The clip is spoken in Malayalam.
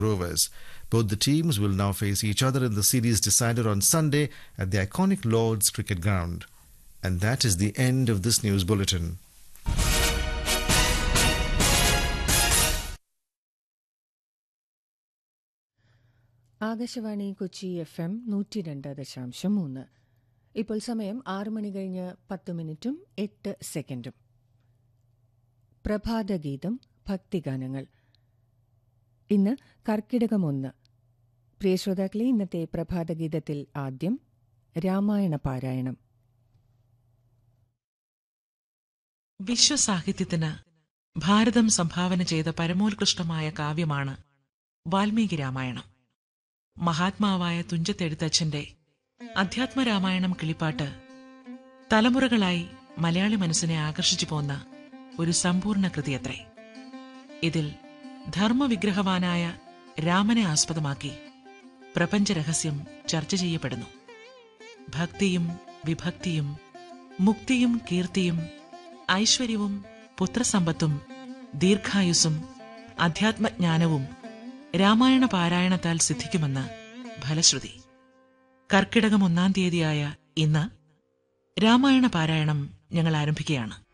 Rovers. Both the teams will now face each other in the series decided on Sunday at the iconic Lord's Cricket Ground. And that is the end of this news bulletin. Akashvani Kochi F M നൂറ്റി രണ്ട് ദശാംശം മൂന്ന് ഇപ്പോൾ സമയം ആറ് മണി കഴിഞ്ഞ് പത്ത് മിനിറ്റും എട്ട് സെക്കൻഡും പ്രഭാതഗീതം ഭക്തിഗാനങ്ങൾ ഇന്ന് കർക്കിടകം ഒന്ന് പ്രിയ ശ്രോതാക്കളെ ഇന്നത്തെ പ്രഭാതഗീതത്തിൽ ആദ്യം രാമായണ പാരായണം വിശ്വസാഹിത്യത്തിന് ഭാരതം സംഭാവന ചെയ്ത പരമോത്കൃഷ്ടമായ കാവ്യമാണ് വാൽമീകി രാമായണം മഹാത്മാവായ തുഞ്ചത്തെഴുത്തച്ഛന്റെ അധ്യാത്മരാമായണം കിളിപ്പാട്ട് തലമുറകളായി മലയാളി മനസ്സിനെ ആകർഷിച്ചു പോന്ന ഒരു സമ്പൂർണ്ണ കൃതിയത്രേ ഇതിൽ ധർമ്മവിഗ്രഹവാനായ രാമനെ ആസ്പദമാക്കി പ്രപഞ്ചരഹസ്യം ചർച്ച ചെയ്യപ്പെടുന്നു ഭക്തിയും വിഭക്തിയും മുക്തിയും കീർത്തിയും ഐശ്വര്യവും പുത്രസമ്പത്തും ദീർഘായുസ്സും അധ്യാത്മജ്ഞാനവും രാമായണ പാരായണത്താൽ സിദ്ധിക്കുമെന്ന് ഫലശ്രുതി കർക്കിടകം ഒന്നാം തീയതിയായ ഇന്ന് രാമായണ പാരായണം ഞങ്ങൾ ആരംഭിക്കുകയാണ്